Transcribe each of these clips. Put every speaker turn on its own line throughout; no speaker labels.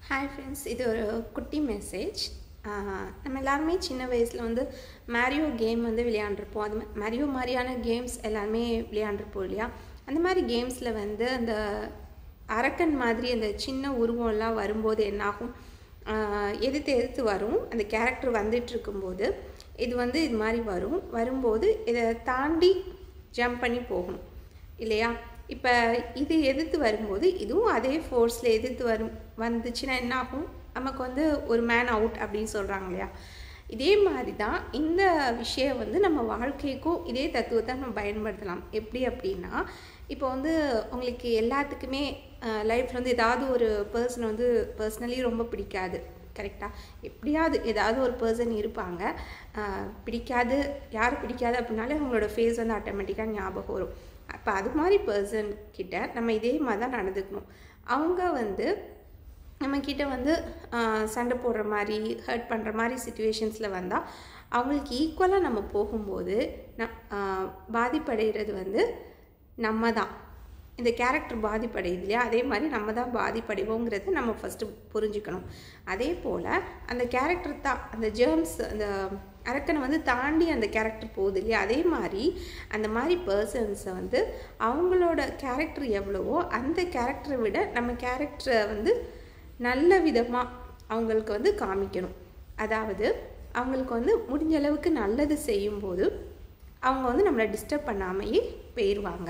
hi friends இது ஒரு குட்டி மெசேஜ் நம்ம எல்லாருமே சின்ன வயசில் வந்து மேரியோ கேம் வந்து விளையாண்டுருப்போம் அது மேரியோ மாதிரியான கேம்ஸ் எல்லாருமே விளையாண்டுருப்போம் இல்லையா அந்த மாதிரி கேம்ஸில் வந்து அந்த அரக்கன் மாதிரி அந்த சின்ன உருவம்லாம் வரும்போது என்னாகும் ஆஹ் எதிர்த்து எதிர்த்து வரும் அந்த கேரக்டர் வந்துட்டு இருக்கும்போது இது வந்து இது மாதிரி வரும் வரும்போது இதை தாண்டி ஜம்ப் பண்ணி போகணும் இல்லையா இப்போ இது எதிர்த்து வரும்போது இதுவும் அதே ஃபோர்ஸில் எதிர்த்து வரும் வந்துச்சுன்னா என்ன ஆகும் நமக்கு வந்து ஒரு மேன் அவுட் அப்படின்னு சொல்கிறாங்க இல்லையா இதே மாதிரி தான் இந்த விஷயம் வந்து நம்ம வாழ்க்கைக்கும் இதே தத்துவத்தை நம்ம பயன்படுத்தலாம் எப்படி அப்படின்னா இப்போ வந்து உங்களுக்கு எல்லாத்துக்குமே லைஃப்பில் வந்து ஏதாவது ஒரு பர்சன் வந்து பர்சனலி ரொம்ப பிடிக்காது கரெக்டாக எப்படியாவது ஏதாவது ஒரு பர்சன் இருப்பாங்க ஆஹ் பிடிக்காது யார் பிடிக்காது அப்படின்னாலே அவங்களோட ஃபேஸ் வந்து ஆட்டோமேட்டிக்காக ஞாபகம் வரும் அப்போ அது மாதிரி பர்சன் கிட்ட நம்ம இதே மாதிரி தான் நடந்துக்கணும் அவங்க வந்து நம்மக்கிட்ட வந்து ஆஹ் சண்டை போடுற மாதிரி ஹர்ட் பண்ணுற மாதிரி சுச்சுவேஷன்ஸில் வந்தால் அவங்களுக்கு ஈக்குவலாக நம்ம போகும்போது நம் ஆஹ் பாதிப்படைகிறது வந்து நம்ம தான் இந்த கேரக்டர் பாதிப்படையுது இல்லையா அதே மாதிரி நம்ம தான் பாதிப்படைவோங்கிறத நம்ம ஃபஸ்ட்டு புரிஞ்சுக்கணும் அதே போல் அந்த கேரக்டர் தான் அந்த ஜேர்ம்ஸ் அந்த அரக்கனை வந்து தாண்டி அந்த கேரக்டர் போகுது இல்லையா அதே மாதிரி அந்த மாதிரி பர்சன்ஸை வந்து அவங்களோட கேரக்டர் எவ்வளவோ அந்த கேரக்டரை விட நம்ம கேரக்டரை வந்து நல்ல விதமாக அவங்களுக்கு வந்து காமிக்கணும் அதாவது அவங்களுக்கு வந்து முடிஞ்ச அளவுக்கு நல்லது செய்யும்போது அவங்க வந்து நம்மளை டிஸ்டர்ப் பண்ணாமையே போயிடுவாங்க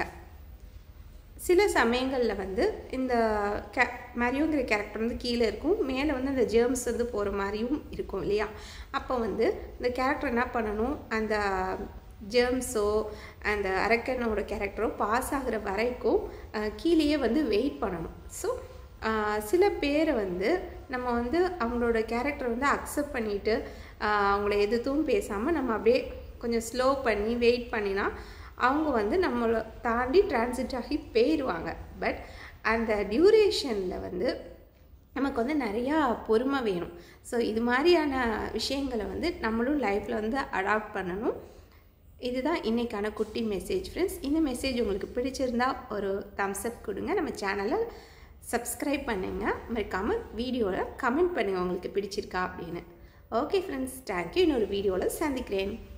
சில சமயங்களில் வந்து இந்த கே மரியோங்கிற கேரக்டர் வந்து கீழே இருக்கும் மேலே வந்து அந்த ஜேர்ம்ஸ் வந்து போகிற மாதிரியும் இருக்கும் இல்லையா அப்போ வந்து இந்த கேரக்டர் என்ன பண்ணணும் அந்த ஜேர்ம்ஸோ அந்த அரக்கனோட கேரக்டரோ பாஸ் ஆகிற வரைக்கும் அஹ், கீழேயே வந்து வெயிட் பண்ணணும் ஸோ சில பேரை வந்து நம்ம வந்து அவங்களோட கேரக்டர் வந்து அக்செப்ட் பண்ணிவிட்டு அவங்கள எதுவும் பேசாமல் நம்ம அப்படியே கொஞ்சம் ஸ்லோ பண்ணி வெயிட் பண்ணினா அவங்க வந்து நம்மளை தாண்டி டிரான்சிட் ஆகி போயிடுவாங்க பட் அந்த டியூரேஷனில் வந்து நமக்கு வந்து நிறையா பொறுமை வேணும் ஸோ இது மாதிரியான விஷயங்களை வந்து நம்மளும் லைஃப்பில் வந்து அடாப்ட் பண்ணணும் இதுதான் இன்றைக்கான குட்டி மெசேஜ் ஃப்ரெண்ட்ஸ் இந்த மெசேஜ் உங்களுக்கு பிடிச்சிருந்தா ஒரு தம்ஸ் அப் கொடுங்க நம்ம சேனலை சப்ஸ்கிரைப் பண்ணுங்கள் மறக்காமல் வீடியோவில் கமெண்ட் பண்ணுங்கள் உங்களுக்கு பிடிச்சிருக்கா அப்படின்னு ஓகே ஃப்ரெண்ட்ஸ் தேங்க்யூ இன்னொரு வீடியோவில் சந்திக்கிறேன்